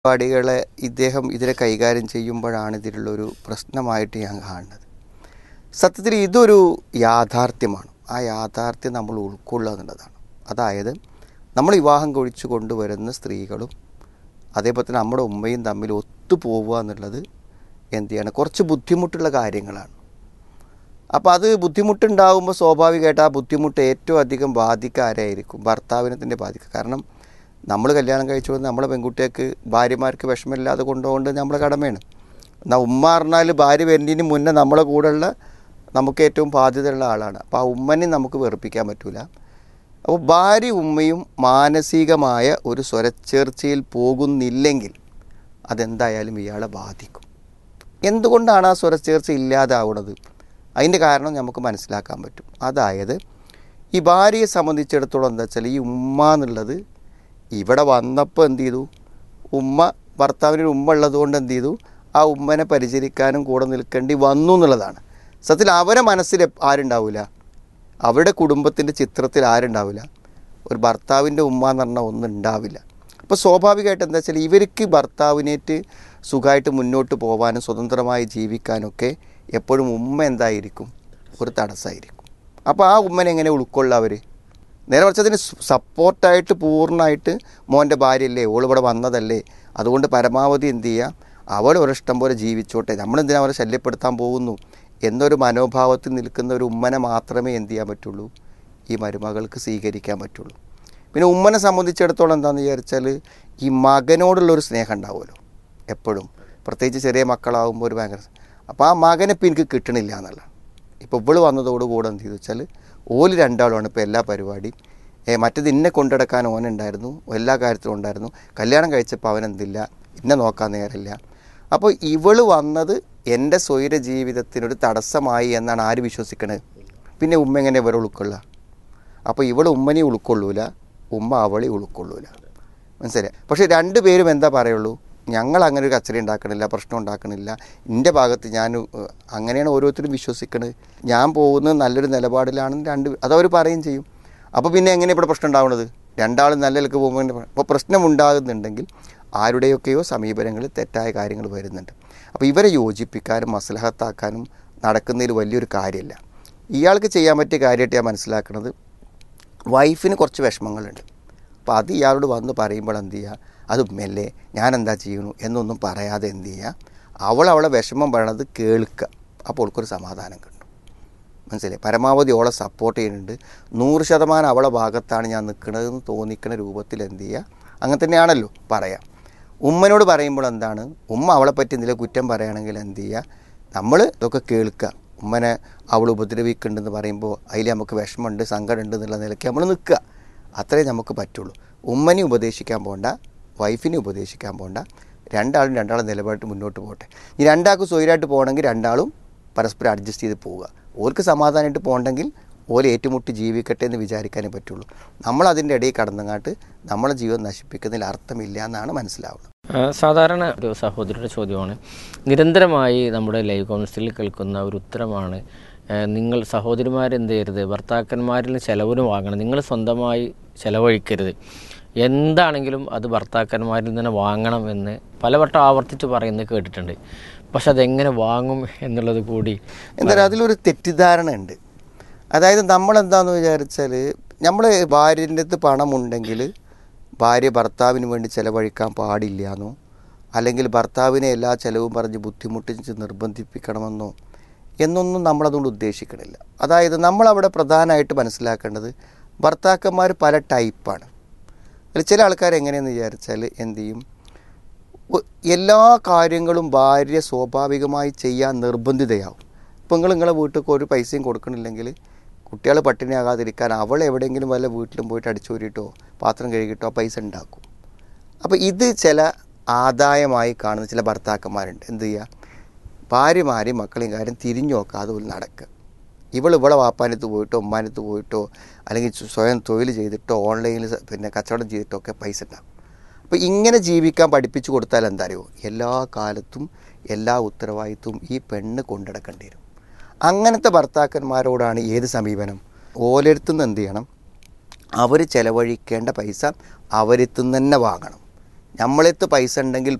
പരിപാടികളെ ഇദ്ദേഹം ഇതിനെ കൈകാര്യം ചെയ്യുമ്പോഴാണ് ഇതിലുള്ളൊരു പ്രശ്നമായിട്ട് ഞാൻ കാണുന്നത് സത്യത്തിൽ ഇതൊരു യാഥാർത്ഥ്യമാണ് ആ യാഥാർത്ഥ്യം നമ്മൾ ഉൾക്കൊള്ളുക എന്നുള്ളതാണ് അതായത് നമ്മൾ വിവാഹം കഴിച്ചു കൊണ്ടുവരുന്ന സ്ത്രീകളും അതേപോലെ തന്നെ നമ്മുടെ ഉമ്മയും തമ്മിൽ ഒത്തുപോവുക എന്നുള്ളത് എന്ത് ചെയ്യണം കുറച്ച് ബുദ്ധിമുട്ടുള്ള കാര്യങ്ങളാണ് അപ്പോൾ അത് ബുദ്ധിമുട്ടുണ്ടാകുമ്പോൾ സ്വാഭാവികമായിട്ട് ആ ബുദ്ധിമുട്ട് ഏറ്റവും അധികം ബാധിക്കുക ആരായിരിക്കും ഭർത്താവിനെ തന്നെ ബാധിക്കുക കാരണം നമ്മൾ കല്യാണം കഴിച്ചു വന്ന് നമ്മളെ പെൺകുട്ടികൾക്ക് ഭാര്യമാർക്ക് വിഷമമില്ലാതെ കൊണ്ടുപോകേണ്ടത് നമ്മളെ കടമയാണ് എന്നാൽ ഉമ്മ പറഞ്ഞാൽ ഭാര്യ വരുന്നതിന് മുന്നേ നമ്മളെ കൂടെയുള്ള നമുക്ക് ഏറ്റവും ബാധ്യതയുള്ള ആളാണ് അപ്പോൾ ആ ഉമ്മനെ നമുക്ക് വെറുപ്പിക്കാൻ പറ്റില്ല അപ്പോൾ ഭാര്യ ഉമ്മയും മാനസികമായ ഒരു സ്വരച്ചേർച്ചയിൽ പോകുന്നില്ലെങ്കിൽ അതെന്തായാലും ഇയാളെ ബാധിക്കും എന്തുകൊണ്ടാണ് ആ സ്വരച്ചേർച്ച ഇല്ലാതാവുന്നത് അതിൻ്റെ കാരണം നമുക്ക് മനസ്സിലാക്കാൻ പറ്റും അതായത് ഈ ഭാര്യയെ സംബന്ധിച്ചിടത്തോളം എന്താ വെച്ചാൽ ഈ ഉമ്മ എന്നുള്ളത് ഇവിടെ വന്നപ്പോൾ എന്ത് ചെയ്തു ഉമ്മ ഭർത്താവിന് ഒരു ഉമ്മ ഉള്ളത് കൊണ്ട് എന്ത് ചെയ്തു ആ ഉമ്മനെ പരിചരിക്കാനും കൂടെ നിൽക്കേണ്ടി വന്നു എന്നുള്ളതാണ് സത്യത്തിൽ അവരെ മനസ്സിൽ എപ്പ- ആരുണ്ടാവില്ല അവരുടെ കുടുംബത്തിൻ്റെ ചിത്രത്തിൽ ആരുണ്ടാവില്ല ഒരു ഭർത്താവിൻ്റെ ഉമ്മ എന്ന് പറഞ്ഞാൽ ഒന്നും ഉണ്ടാവില്ല അപ്പോൾ സ്വാഭാവികമായിട്ട് എന്താ വെച്ചാൽ ഇവർക്ക് ഭർത്താവിനേറ്റ് സുഖമായിട്ട് മുന്നോട്ട് പോകാനും സ്വതന്ത്രമായി ജീവിക്കാനൊക്കെ എപ്പോഴും ഉമ്മ എന്തായിരിക്കും ഒരു തടസ്സമായിരിക്കും അപ്പോൾ ആ ഉമ്മനെ എങ്ങനെ ഉൾക്കൊള്ളുക അവർ നേരെ മറിച്ച് അതിന് സപ്പോർട്ടായിട്ട് പൂർണ്ണമായിട്ട് മോൻ്റെ ഭാര്യയല്ലേ ഓൾ ഇവിടെ വന്നതല്ലേ അതുകൊണ്ട് പരമാവധി എന്ത് ചെയ്യുക അവൾ ഒരിഷ്ടം പോലെ ജീവിച്ചോട്ടെ നമ്മളെന്തിനാ അവരെ ശല്യപ്പെടുത്താൻ പോകുന്നു എന്നൊരു മനോഭാവത്തിൽ നിൽക്കുന്ന ഒരു ഉമ്മനെ മാത്രമേ എന്ത് ചെയ്യാൻ പറ്റുള്ളൂ ഈ മരുമകൾക്ക് സ്വീകരിക്കാൻ പറ്റുള്ളൂ പിന്നെ ഉമ്മനെ സംബന്ധിച്ചിടത്തോളം എന്താണെന്ന് വിചാരിച്ചാൽ ഈ മകനോടുള്ളൊരു സ്നേഹം ഉണ്ടാവുമല്ലോ എപ്പോഴും പ്രത്യേകിച്ച് ചെറിയ മക്കളാകുമ്പോൾ ഒരു ഭയങ്കര അപ്പോൾ ആ മകനെ ഇപ്പം എനിക്ക് കിട്ടണില്ല എന്നുള്ള ഇപ്പോൾ ഇവള് വന്നതോടുകൂടെ എന്ത് ചെയ്തു വെച്ചാൽ ഓല് രണ്ടാളുമാണ് ഇപ്പോൾ എല്ലാ പരിപാടിയും ഏ, മറ്റേത് ഇന്നെ കൊണ്ടെടുക്കാൻ ഓനുണ്ടായിരുന്നു എല്ലാ കാര്യത്തിലും ഉണ്ടായിരുന്നു കല്യാണം കഴിച്ചപ്പോൾ അവനെന്തില്ല ഇന്നെ നോക്കാൻ നേരമില്ല അപ്പോൾ ഇവള് വന്നത് എൻ്റെ സ്വൈര ജീവിതത്തിനൊരു തടസ്സമായി എന്നാണ് ആര് വിശ്വസിക്കണത് പിന്നെ ഉമ്മ എങ്ങനെ ഇവരെ ഉൾക്കൊള്ളുക അപ്പോൾ ഇവൾ ഉമ്മനെ ഉൾക്കൊള്ളൂല ഉമ്മ അവളെ ഉൾക്കൊള്ളൂല മനസ്സിലായി പക്ഷേ രണ്ട് പേരും എന്താ പറയുള്ളൂ ഞങ്ങൾ അങ്ങനെ ഒരു കച്ചറ ഉണ്ടാക്കണില്ല പ്രശ്നം ഉണ്ടാക്കണില്ല എൻ്റെ ഭാഗത്ത് ഞാൻ ഏഹ്, അങ്ങനെയാണ് ഓരോരുത്തരും വിശ്വസിക്കണത് ഞാൻ പോകുന്നത് നല്ലൊരു നിലപാടിലാണെന്ന് രണ്ട് അതവർ പറയുകയും ചെയ്യും അപ്പോൾ പിന്നെ എങ്ങനെ ഇവിടെ പ്രശ്നം ഉണ്ടാവുന്നത് രണ്ടാളും നല്ല നിലക്ക് പോകുമ്പോൾ അപ്പോൾ പ്രശ്നം ഉണ്ടാകുന്നുണ്ടെങ്കിൽ ആരുടെയൊക്കെയോ സമീപനങ്ങളിൽ തെറ്റായ കാര്യങ്ങൾ വരുന്നുണ്ട് അപ്പോൾ ഇവരെ യോജിപ്പിക്കാനും മസ്ലഹത്താക്കാനും നടക്കുന്നതിൽ വലിയൊരു കാര്യമില്ല ഇയാൾക്ക് ചെയ്യാൻ പറ്റിയ കാര്യമായിട്ട് ഞാൻ മനസ്സിലാക്കുന്നത് വൈഫിന് കുറച്ച് വിഷമങ്ങളുണ്ട് അപ്പോൾ അത് ഇയാളോട് വന്ന് പറയുമ്പോൾ എന്ത് ചെയ്യുക അത് മെല്ലെ ഞാൻ എന്താ ചെയ്യണു എന്നൊന്നും പറയാതെ എന്ത് ചെയ്യുക അവൾ അവളെ വിഷമം പറയണത് കേൾക്കുക അപ്പോൾ അവൾക്കൊരു സമാധാനം കിട്ടും മനസ്സിലായി പരമാവധി അവളെ സപ്പോർട്ട് ചെയ്യുന്നുണ്ട് നൂറ് ശതമാനം അവളെ ഭാഗത്താണ് ഞാൻ നിൽക്കുന്നതെന്ന് തോന്നിക്കുന്ന രൂപത്തിൽ എന്ത് ചെയ്യുക അങ്ങനെ തന്നെയാണല്ലോ പറയാം ഉമ്മനോട് പറയുമ്പോൾ എന്താണ് ഉമ്മ അവളെ പറ്റി എന്തെങ്കിലും കുറ്റം പറയുകയാണെങ്കിൽ എന്ത് ചെയ്യുക നമ്മൾ ഇതൊക്കെ കേൾക്കുക ഉമ്മനെ അവൾ ഉപദ്രവിക്കുന്നുണ്ടെന്ന് പറയുമ്പോൾ അതിൽ നമുക്ക് വിഷമമുണ്ട് സങ്കടമുണ്ട് എന്നുള്ള നിലയ്ക്ക് നമ്മൾ നിൽക്കുക അത്രേ നമുക്ക് പറ്റുള്ളൂ ഉമ്മനെ ഉപദേശിക്കാൻ പോണ്ട വൈഫിനെ ഉപദേശിക്കാൻ പോണ്ട രണ്ടാളും രണ്ടാളും നിലപാടിട്ട് മുന്നോട്ട് പോകട്ടെ ഈ രണ്ടാൾക്കും സ്വൈരായിട്ട് പോകണമെങ്കിൽ രണ്ടാളും പരസ്പരം അഡ്ജസ്റ്റ് ചെയ്ത് പോവുക ഓർക്ക് സമാധാനമായിട്ട് പോകണമെങ്കിൽ ഓല് ഏറ്റുമുട്ടി ജീവിക്കട്ടെ എന്ന് വിചാരിക്കാനേ പറ്റുള്ളൂ നമ്മൾ അതിൻ്റെ ഇടയിൽ കടന്നങ്ങാട്ട് നമ്മളെ ജീവിതം നശിപ്പിക്കുന്നതിൽ അർത്ഥമില്ല എന്നാണ് മനസ്സിലാവുന്നത് ആ, സാധാരണ ഒരു സഹോദരിയുടെ ചോദ്യമാണ് നിരന്തരമായി നമ്മുടെ ലൈവ് കൗൺസിലിൽ കേൾക്കുന്ന ഒരു ഉത്തരമാണ് ആ, നിങ്ങൾ സഹോദരിമാരെന്ത് ചെയ്യരുത് ഭർത്താക്കന്മാരിൽ ചിലവിന് വാങ്ങണം നിങ്ങൾ സ്വന്തമായി ചിലവഴിക്കരുത് എന്താണെങ്കിലും അത് ഭർത്താക്കന്മാരിൽ തന്നെ വാങ്ങണം എന്ന് പലവട്ടം ആവർത്തിച്ച് പറയുന്നത് കേട്ടിട്ടുണ്ട് പക്ഷെ അതെങ്ങനെ വാങ്ങും എന്നുള്ളത് കൂടി എന്തായാലും അതിലൊരു തെറ്റിദ്ധാരണ ഉണ്ട് അതായത് നമ്മളെന്താന്ന് വിചാരിച്ചാൽ നമ്മൾ ഭാര്യൻ്റെ അടുത്ത് പണമുണ്ടെങ്കിൽ ഭാര്യ ഭർത്താവിന് വേണ്ടി ചിലവഴിക്കാൻ പാടില്ല എന്നോ അല്ലെങ്കിൽ ഭർത്താവിനെ എല്ലാ ചിലവും പറഞ്ഞ് ബുദ്ധിമുട്ടിച്ച് നിർബന്ധിപ്പിക്കണമെന്നോ എന്നൊന്നും നമ്മളതുകൊണ്ട് ഉദ്ദേശിക്കണില്ല അതായത് നമ്മളവിടെ പ്രധാനമായിട്ട് മനസ്സിലാക്കേണ്ടത് ഭർത്താക്കന്മാർ പല ടൈപ്പാണ് അതിൽ ചില ആൾക്കാർ എങ്ങനെയെന്ന് വിചാരിച്ചാൽ എന്ത് ചെയ്യും ഒ- എല്ലാ കാര്യങ്ങളും ഭാര്യ സ്വാഭാവികമായി ചെയ്യാൻ നിർബന്ധിതയാവും ഇപ്പം നിങ്ങൾ നിങ്ങളെ വീട്ടിൽ ഒരു പൈസയും കൊടുക്കണില്ലെങ്കിൽ കുട്ടികൾ പട്ടിണിയാകാതിരിക്കാൻ അവൾ എവിടെയെങ്കിലും വല്ല വീട്ടിലും പോയിട്ട് അടിച്ചോരിട്ടോ പാത്രം കഴുകിയിട്ടോ ആ പൈസ ഉണ്ടാക്കും അപ്പോൾ ഇത് ചില ആദായമായി കാണുന്ന ചില ഭർത്താക്കന്മാരുണ്ട് എന്ത് ചെയ്യുക ഭാര്യമാരെയും മക്കളെയും കാര്യം തിരിഞ്ഞു നോക്കാതെ ഒരു നടക്കുക ഇവൾ ഇവളെ വാപ്പാനത്ത് പോയിട്ടോ ഉമ്മാനത്ത് പോയിട്ടോ അല്ലെങ്കിൽ സ്വ- സ്വയം തൊഴിൽ ചെയ്തിട്ടോ ഓൺലൈനിൽ സ- പിന്നെ കച്ചവടം ചെയ്തിട്ടോ ഒക്കെ പൈസ ഉണ്ടാകും അപ്പോൾ ഇങ്ങനെ ജീവിക്കാൻ പഠിപ്പിച്ചു കൊടുത്താൽ എന്താ അറിയോ എല്ലാ കാലത്തും എല്ലാ ഉത്തരവാദിത്വവും ഈ പെണ്ണ് കൊണ്ടിടക്കേണ്ടി വരും അങ്ങനത്തെ ഭർത്താക്കന്മാരോടാണ് ഏത് സമീപനം ഓലെടുത്തുനിന്ന് എന്ത് ചെയ്യണം അവർ ചിലവഴിക്കേണ്ട പൈസ അവരെത്തുനിന്ന് തന്നെ വാങ്ങണം നമ്മളെത്ത് പൈസ ഉണ്ടെങ്കിൽ